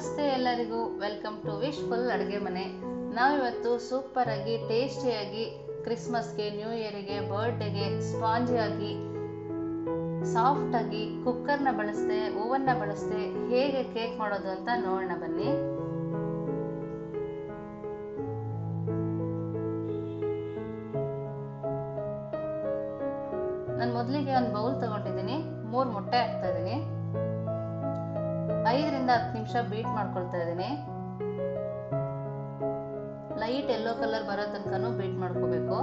ನಮಸ್ತೆ ಎಲ್ಲರಿಗೂ welcome to wish full ಅಡುಗೆ ಮನೆ ನಾವಿವತ್ತು ಸೂಪರ್ ಆಗಿ ಟೇಸ್ಟಿಯಾಗಿ ಕ್ರಿಸ್ಮಸ್ಗೆ ನ್ಯೂ ಇಯರಿಗೆ ಬರ್ಡೇಗೆ ಸ್ಪಾಂಜಿಯಾಗಿ ಸಾಫ್ಟ್ ಆಗಿ ಕುಕ್ಕರ್ನ ಬಳಸದೆ ಓವನ್ನ ಬಳಸದೆ ಹೇಗೆ ಕೇಕ್ ಮಾಡೋದು ಅಂತ ನೋಡೋಣ ಬನ್ನಿ ನಾನು ಮೊದಲಿಗೆ ಒಂದು ಬೌಲ್ ತಗೊಂಡಿದ್ದೀನಿ ಮೂರು ಮೊಟ್ಟೆ ಹಾಕ್ತಾ ಇದ್ದೀನಿ ಐದರಿಂದ ಹತ್ತು ನಿಮಿಷ ಬೀಟ್ ಮಾಡ್ಕೊಳ್ತಾ ಇದ್ದೀನಿ ಲೈಟ್ ಎಲ್ಲೋ ಕಲರ್ ಬರೋ ತನಕನೂ ಬೀಟ್ ಮಾಡ್ಕೋಬೇಕು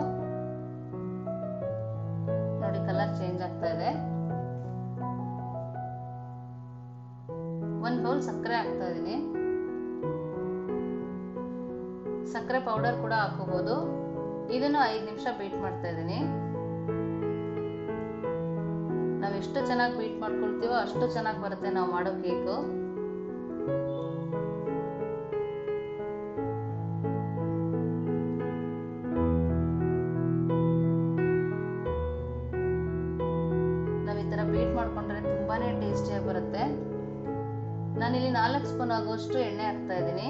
ನೋಡಿ ಕಲರ್ ಚೇಂಜ್ ಆಗ್ತಾ ಇದೆ ಒಂದು ಬೌಲ್ ಸಕ್ಕರೆ ಹಾಕ್ತಾ ಇದ್ದೀನಿ ಸಕ್ಕರೆ ಪೌಡರ್ ಕೂಡ ಹಾಕೋಬಹುದು ಇದನ್ನು ಐದು ನಿಮಿಷ ಬೀಟ್ ಮಾಡ್ತಾ ಇದ್ದೀನಿ ನಾವು ಎಷ್ಟು ಚೆನ್ನಾಗಿ ಬೀಟ್ ಮಾಡ್ಕೊಳ್ತೀವೋ ಅಷ್ಟು ಚೆನ್ನಾಗಿ ಬರುತ್ತೆ ನಾವು ಮಾಡೋ ಕೇಕು ನಾವು ಈ ಥರ ಬೀಟ್ ಮಾಡ್ಕೊಂಡ್ರೆ ತುಂಬಾನೇ ಟೇಸ್ಟಿಯಾಗಿ ಬರುತ್ತೆ ನಾನಿಲ್ಲಿ ನಾಲ್ಕು ಸ್ಪೂನ್ ಆಗುವಷ್ಟು ಎಣ್ಣೆ ಹಾಕ್ತಾ ಇದ್ದೀನಿ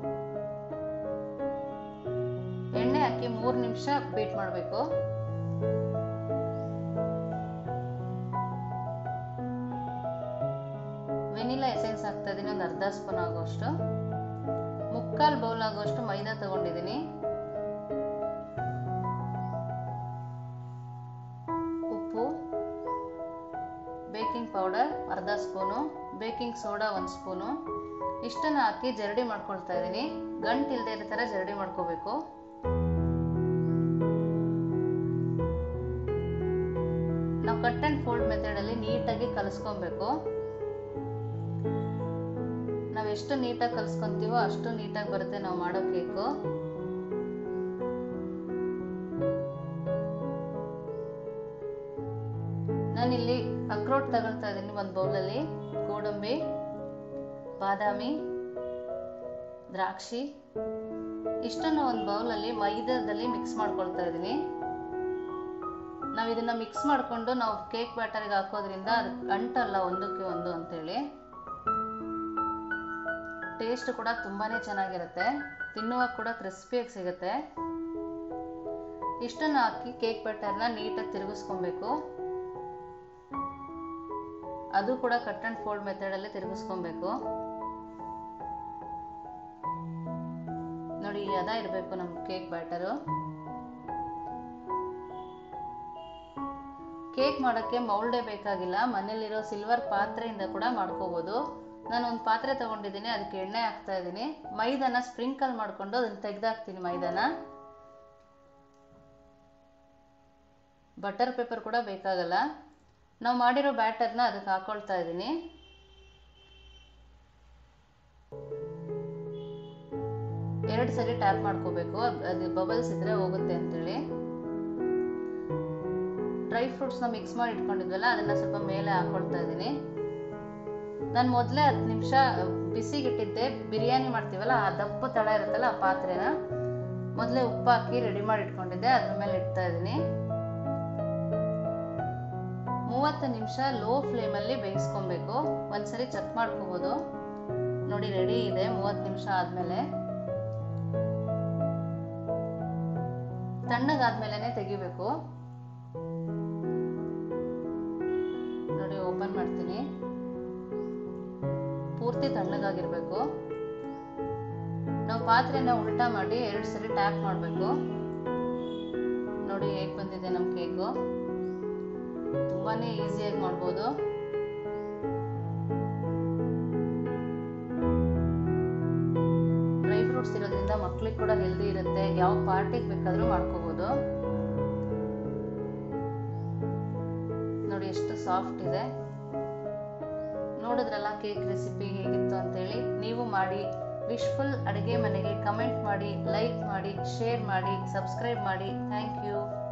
ಎಣ್ಣೆ ಹಾಕಿ ಮೂರು ನಿಮಿಷ ಬೀಟ್ ಮಾಡಬೇಕು ವೆನಿಲಾ ಎಸೆನ್ಸ್ ಹಾಕ್ತಾ ಇದ್ದೀನಿ ಒಂದು ಅರ್ಧ ಸ್ಪೂನ್ ಆಗುವಷ್ಟು ಮುಕ್ಕಾಲು ಬೌಲ್ ಆಗುವಷ್ಟು ಮೈದಾ ತಗೊಂಡಿದ್ದೀನಿ ಉಪ್ಪು ಬೇಕಿಂಗ್ ಪೌಡರ್ ಅರ್ಧ ಸ್ಪೂನು ಬೇಕಿಂಗ್ ಸೋಡಾ ಒಂದು ಸ್ಪೂನು ಇಷ್ಟನ್ನು ಹಾಕಿ ಜರಡಿ ಮಾಡ್ಕೊಳ್ತಾ ಇದ್ದೀನಿ ಗಂಟು ಇಲ್ಲದೆ ಇರೋ ಥರ ಜರಡಿ ಮಾಡ್ಕೋಬೇಕು ನಾವು ಕಟ್ ಆ್ಯಂಡ್ ಫೋಲ್ಡ್ ಮೆಥಡಲ್ಲಿ ನೀಟಾಗಿ ಕಲಿಸ್ಕೊಬೇಕು ನಾವು ಎಷ್ಟು ನೀಟಾಗಿ ಕಲಿಸ್ಕೊಂತೀವೋ ಅಷ್ಟು ನೀಟಾಗಿ ಬರುತ್ತೆ ನಾವು ಮಾಡೋ ಕೇಕು ನಾನಿಲ್ಲಿ ಅಕ್ರೋಟ್ ತಗೊಳ್ತಾ ಇದ್ದೀನಿ ಒಂದು ಬೌಲಲ್ಲಿ ಗೋಡಂಬಿ ಬಾದಾಮಿ ದ್ರಾಕ್ಷಿ ಇಷ್ಟನ್ನು ಒಂದು ಬೌಲಲ್ಲಿ ಮೈದಾದಲ್ಲಿ ಮಿಕ್ಸ್ ಮಾಡ್ಕೊಳ್ತಾ ಇದ್ದೀನಿ ನಾವು ಇದನ್ನ ಮಿಕ್ಸ್ ಮಾಡಿಕೊಂಡು ನಾವು ಕೇಕ್ ಬ್ಯಾಟರ್ಗೆ ಹಾಕೋದ್ರಿಂದ ಅದು ಅಂಟಲ್ಲ ಒಂದಕ್ಕೆ ಒಂದು ಅಂತೇಳಿ ಟೇಸ್ಟ್ ಕೂಡ ತುಂಬಾನೇ ಚೆನ್ನಾಗಿರುತ್ತೆ ತಿನ್ನುವಾಗ ಕೂಡ ಕ್ರಿಸ್ಪಿಯಾಗಿ ಸಿಗುತ್ತೆ ಇಷ್ಟನ್ನು ಹಾಕಿ ಕೇಕ್ ಬ್ಯಾಟರ್ನ ನೀಟಾಗಿ ತಿರುಗಿಸ್ಕೊಬೇಕು ಅದು ಕೂಡ ಕಟ್ ಆ್ಯಂಡ್ ಫೋಲ್ಡ್ ಮೆಥಡಲ್ಲಿ ತಿರುಗಿಸ್ಕೊಬೇಕು ನೋಡಿ ಅದ ಇರಬೇಕು ನಮ್ಮ ಕೇಕ್ ಬ್ಯಾಟರು ಕೇಕ್ ಮಾಡೋಕ್ಕೆ ಮೌಲ್ಡೇ ಬೇಕಾಗಿಲ್ಲ ಮನೇಲಿರೋ ಸಿಲ್ವರ್ ಪಾತ್ರೆಯಿಂದ ಕೂಡ ಮಾಡ್ಕೋಬೋದು ನಾನು ಒಂದು ಪಾತ್ರೆ ತಗೊಂಡಿದ್ದೀನಿ ಅದಕ್ಕೆ ಎಣ್ಣೆ ಹಾಕ್ತಾ ಇದ್ದೀನಿ ಮೈದಾನ ಸ್ಪ್ರಿಂಕಲ್ ಮಾಡಿಕೊಂಡು ಅದನ್ನು ತೆಗೆದಾಕ್ತೀನಿ ಮೈದಾನ ಬಟರ್ ಪೇಪರ್ ಕೂಡ ಬೇಕಾಗಲ್ಲ ನಾವು ಮಾಡಿರೋ ಬ್ಯಾಟರ್ನ ಅದಕ್ಕೆ ಹಾಕೊಳ್ತಾ ಇದ್ದೀನಿ ಎರಡು ಸರಿ ಟ್ಯಾಪ್ ಮಾಡ್ಕೋಬೇಕು ಅದು ಬಬಲ್ಸ್ ಇದ್ರೆ ಹೋಗುತ್ತೆ ಅಂತೇಳಿ ಡ್ರೈ ಫ್ರೂಟ್ಸ್ನ ಮಿಕ್ಸ್ ಮಾಡಿ ಇಟ್ಕೊಂಡಿದ್ವಲ್ಲ ಅದನ್ನ ಸ್ವಲ್ಪ ಮೇಲೆ ಹಾಕೊಳ್ತಾ ಇದ್ದೀನಿ ನಾನು ಮೊದಲೇ ಹತ್ತು ನಿಮಿಷ ಬಿಸಿಗಿಟ್ಟಿದ್ದೆ ಬಿರಿಯಾನಿ ಮಾಡ್ತೀವಲ್ಲ ಆ ದಪ್ಪ ತಳ ಇರುತ್ತಲ್ಲ ಆ ಪಾತ್ರೆನ ಮೊದಲೇ ಉಪ್ಪು ಹಾಕಿ ರೆಡಿ ಮಾಡಿ ಇಟ್ಕೊಂಡಿದ್ದೆ ಅದ್ರ ಮೇಲೆ ಇಡ್ತಾ ಇದ್ದೀನಿ ಮೂವತ್ತು ನಿಮಿಷ ಲೋ ಫ್ಲೇಮಲ್ಲಿ ಬೇಯಿಸ್ಕೊಬೇಕು ಒಂದ್ಸರಿ ಚೆಕ್ ಮಾಡ್ಕೋಬೋದು ನೋಡಿ ರೆಡಿ ಇದೆ ಮೂವತ್ತು ನಿಮಿಷ ಆದಮೇಲೆ ತಣ್ಣಗಾದ್ಮೇಲೆ ತೆಗಿಬೇಕು ನೋಡಿ ಓಪನ್ ಮಾಡ್ತೀನಿ ಪೂರ್ತಿ ತಣ್ಣಗಾಗಿರ್ಬೇಕು ನಾವು ಪಾತ್ರೆನ ಉಲ್ಟಾ ಮಾಡಿ ಎರಡು ಸರಿ ಟ್ಯಾಪ್ ಮಾಡಬೇಕು ನೋಡಿ ಹೇಗೆ ಬಂದಿದೆ ನಮ್ಮ ಕೇಕು ತುಂಬಾನೇ ಈಸಿಯಾಗಿ ಮಾಡ್ಬೋದು ಡ್ರೈ ಫ್ರೂಟ್ಸ್ ಇರೋದ್ರಿಂದ ಮಕ್ಳಿಗೆ ಕೂಡ ಹೆಲ್ದಿ ಇರುತ್ತೆ ಯಾವ ಪಾರ್ಟಿಗೆ ಬೇಕಾದರೂ ಮಾಡ್ಕೋಬೋದು ನೋಡಿ ಎಷ್ಟು ಸಾಫ್ಟ್ ಇದೆ ನೋಡಿದ್ರಲ್ಲ ಕೇಕ್ ರೆಸಿಪಿ ಹೇಗಿತ್ತು ಅಂತೇಳಿ ನೀವು ಮಾಡಿ ವಿಶ್ಫುಲ್ ಅಡುಗೆ ಮನೆಗೆ ಕಮೆಂಟ್ ಮಾಡಿ ಲೈಕ್ ಮಾಡಿ ಶೇರ್ ಮಾಡಿ ಸಬ್ಸ್ಕ್ರೈಬ್ ಮಾಡಿ ಥ್ಯಾಂಕ್ ಯು